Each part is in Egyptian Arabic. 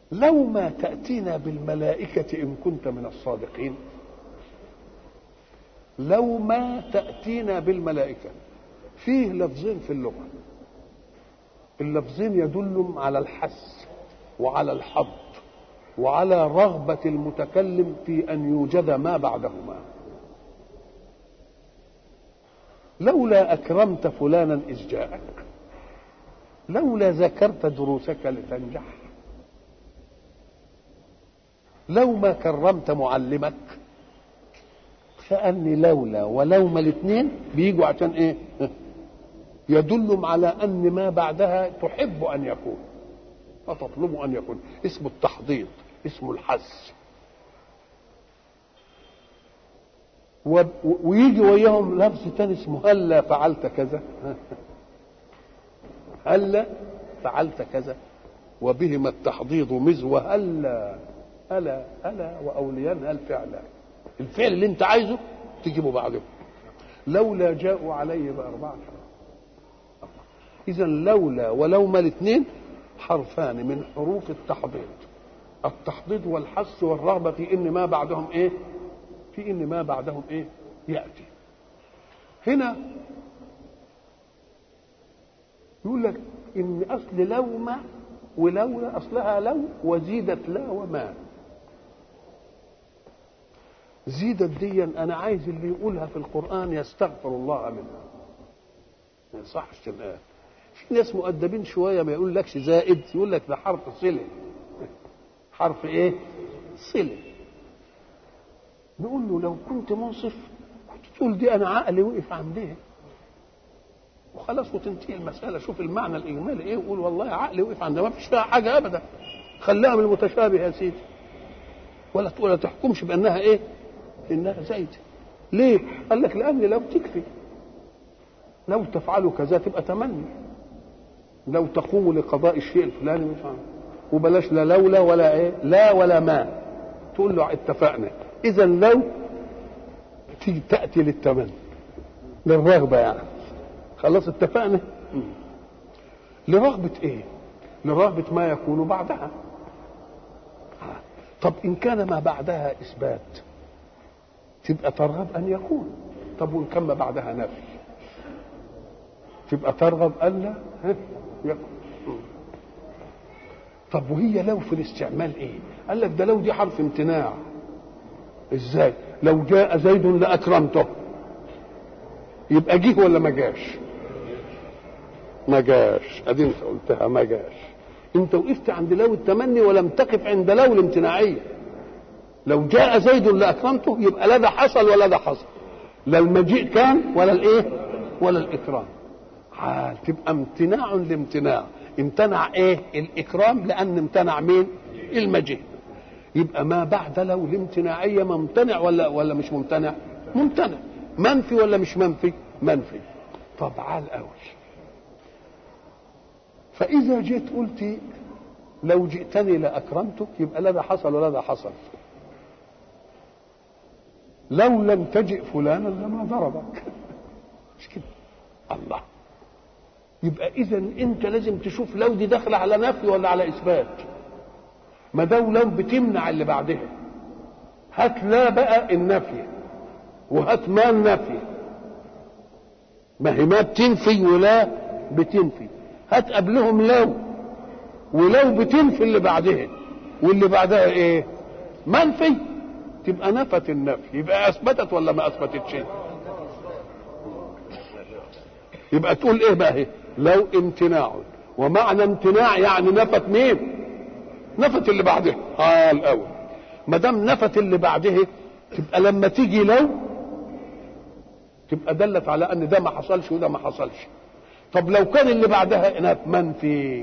لو ما تأتينا بالملائكة إن كنت من الصادقين لو ما تأتينا بالملائكة فيه لفظين في اللغة اللفظين يدل على الحث وعلى الحظ وعلى رغبة المتكلم في أن يوجد ما بعدهما لولا أكرمت فلانا إذ جاءك لولا ذكرت دروسك لتنجح لو ما كرمت معلمك كأني لولا ولوما الاثنين بيجوا عشان ايه يدل على ان ما بعدها تحب ان يكون وتطلب ان يكون اسمه التحضيض اسمه الحث و... ويجي وياهم لفظ تاني اسمه هلا فعلت كذا هلا فعلت كذا وبهما التحضيض مزوى هلا ألا ألا وأوليان هل فعلا الفعل اللي أنت عايزه تجيبه بعده لولا جاءوا عليه بأربعة إذا لولا ولوما الاثنين حرفان من حروف التحضيض التحضيض والحث والرغبة في إن ما بعدهم إيه؟ في إن ما بعدهم إيه؟ يأتي هنا يقول لك إن أصل لوما ولولا أصلها لو وزيدت لا وما زيدت دي انا عايز اللي يقولها في القران يستغفر الله منها ما يصحش الان في ناس مؤدبين شويه ما يقول لكش زائد يقول لك ده حرف صله حرف ايه صله نقول له لو كنت منصف كنت تقول دي انا عقلي وقف عندها وخلاص وتنتهي المساله شوف المعنى الاجمالي ايه وقول والله عقلي وقف عندها ما فيش فيها حاجه ابدا خليها من المتشابه يا سيدي ولا ولا تحكمش بانها ايه انها زايده ليه قال لك لان لو تكفي لو تفعلوا كذا تبقى تمني لو تقوموا لقضاء الشيء الفلاني مش عارف وبلاش لا لولا ولا ايه لا ولا ما تقول له اتفقنا اذا لو تيجي تاتي للتمني للرغبه يعني خلاص اتفقنا لرغبه ايه لرغبه ما يكون بعدها طب ان كان ما بعدها اثبات تبقى ترغب ان يكون طب وان كان ما بعدها نفي تبقى ترغب الا يكون طب وهي لو في الاستعمال ايه قال لك ده لو دي حرف امتناع ازاي لو جاء زيد لاكرمته يبقى جه ولا ما جاش ما جاش ادي انت قلتها ما جاش انت وقفت عند لو التمني ولم تقف عند لو الامتناعيه لو جاء زيد لاكرمته يبقى لا ده حصل ولا ده حصل لا المجيء كان ولا الايه ولا الاكرام حال تبقى امتناع لامتناع امتنع ايه الاكرام لان امتنع مين المجيء يبقى ما بعد لو الامتناعيه ممتنع ولا ولا مش ممتنع ممتنع منفي ولا مش منفي منفي طب عال قوي فاذا جيت قلت لو جئتني لاكرمتك يبقى لا ده حصل ولا ده حصل لو لم تجئ فلانا لما ضربك مش كده الله يبقى اذا انت لازم تشوف لو دي داخله على نفي ولا على اثبات ما دام لو بتمنع اللي بعدها هات لا بقى النفي وهات ما النفي ما هي ما بتنفي ولا بتنفي هات قبلهم لو ولو بتنفي اللي بعدها واللي بعدها ايه منفي تبقى نفت النفي يبقى اثبتت ولا ما اثبتتش يبقى تقول ايه بقى هي لو امتناع ومعنى امتناع يعني نفت مين نفت اللي بعدها اه الاول ما دام نفت اللي بعدها تبقى لما تيجي لو تبقى دلت على ان ده ما حصلش وده ما حصلش طب لو كان اللي بعدها نف منفي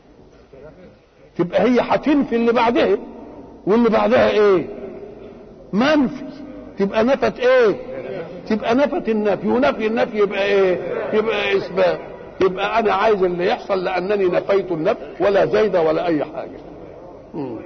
تبقى هي هتنفي اللي بعدها واللي بعدها ايه منفي تبقى نفت ايه تبقى نفت النفي ونفي النفي يبقى ايه يبقى اثبات يبقى انا عايز اللي يحصل لانني نفيت النفي ولا زيد ولا اي حاجه مم.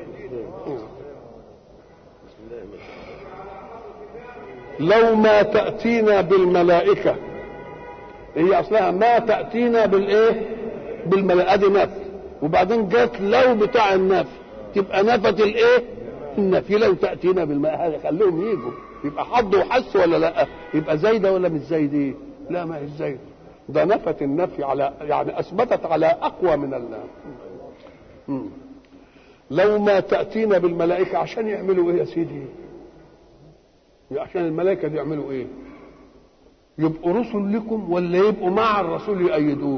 لو ما تأتينا بالملائكة هي أصلها ما تأتينا بالإيه؟ بالملائكة دي نفي وبعدين جت لو بتاع النفي تبقى نفت الايه النفي لو تاتينا بالماء هذا خليهم يجوا يبقى حض وحس ولا لا يبقى زايده ولا مش زايده لا ما هي زايده ده نفت النفي على يعني اثبتت على اقوى من ال مم. لو ما تاتينا بالملائكه عشان يعملوا ايه يا سيدي عشان الملائكه دي يعملوا ايه يبقوا رسل لكم ولا يبقوا مع الرسول يؤيدوه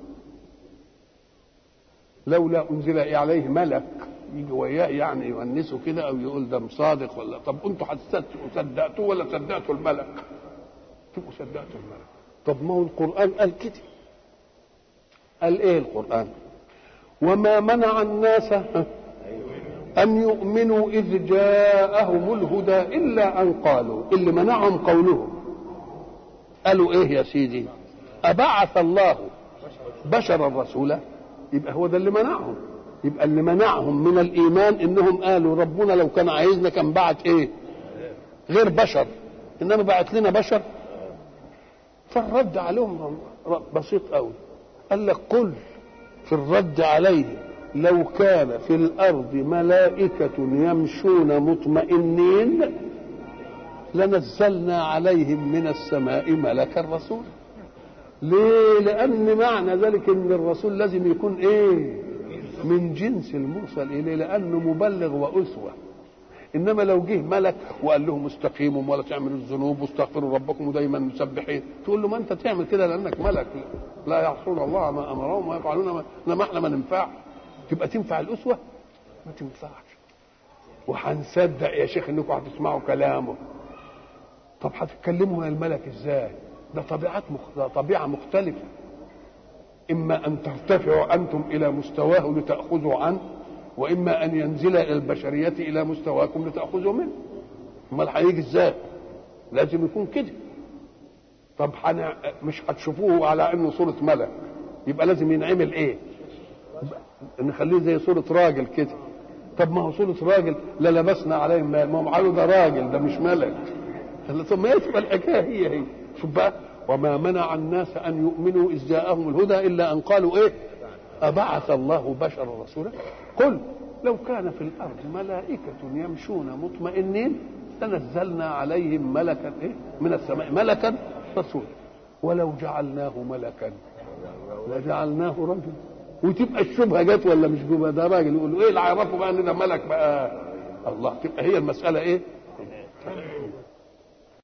لولا انزل عليه ملك يجي وياه يعني يونسه كده او يقول ده مصادق ولا طب انتوا حسيتوا صدقتوه ولا صدقتوا الملك؟ تبقوا صدقتوا الملك طب ما هو القران قال كده قال ايه القران؟ وما منع الناس ان يؤمنوا اذ جاءهم الهدى الا ان قالوا اللي منعهم قولهم قالوا ايه يا سيدي؟ ابعث الله بشرا رسولا يبقى هو ده اللي منعهم يبقى اللي منعهم من الايمان انهم قالوا ربنا لو كان عايزنا كان بعت ايه غير بشر انما بعت لنا بشر فالرد عليهم بسيط قوي قال لك قل في الرد عليه لو كان في الارض ملائكه يمشون مطمئنين لنزلنا عليهم من السماء ملكا رسولا ليه لان معنى ذلك ان الرسول لازم يكون ايه من جنس المرسل اليه لانه مبلغ واسوه انما لو جه ملك وقال لهم استقيموا ولا تعملوا الذنوب واستغفروا ربكم دايما مسبحين تقول له ما انت تعمل كده لانك ملك لا يعصون الله ما امرهم ويفعلون ما انما احنا ما ننفع تبقى تنفع الاسوه ما تنفعش وهنصدق يا شيخ انكم هتسمعوا كلامه طب هتتكلموا يا الملك ازاي ده طبيعات مخ... ده طبيعه مختلفه اما ان ترتفعوا انتم الى مستواه لتاخذوا عنه واما ان ينزل الى البشريه الى مستواكم لتاخذوا منه امال هيجي ازاي لازم يكون كده طب حنا مش هتشوفوه على انه صوره ملك يبقى لازم ينعمل ايه نخليه زي صوره راجل كده طب ما هو صوره راجل لا لبسنا عليه ما هم قالوا ده راجل ده مش ملك طب ما يتبقى الحكايه هي هي شوف بقى وما منع الناس ان يؤمنوا اذ جاءهم الهدى الا ان قالوا ايه ابعث الله بشرا رسولا قل لو كان في الارض ملائكه يمشون مطمئنين لنزلنا عليهم ملكا ايه من السماء ملكا رسولا ولو جعلناه ملكا لجعلناه رجلا وتبقى الشبهه جت ولا مش جبهه ده راجل يقول ايه اللي عرفوا بقى ان ده ملك بقى الله تبقى هي المساله ايه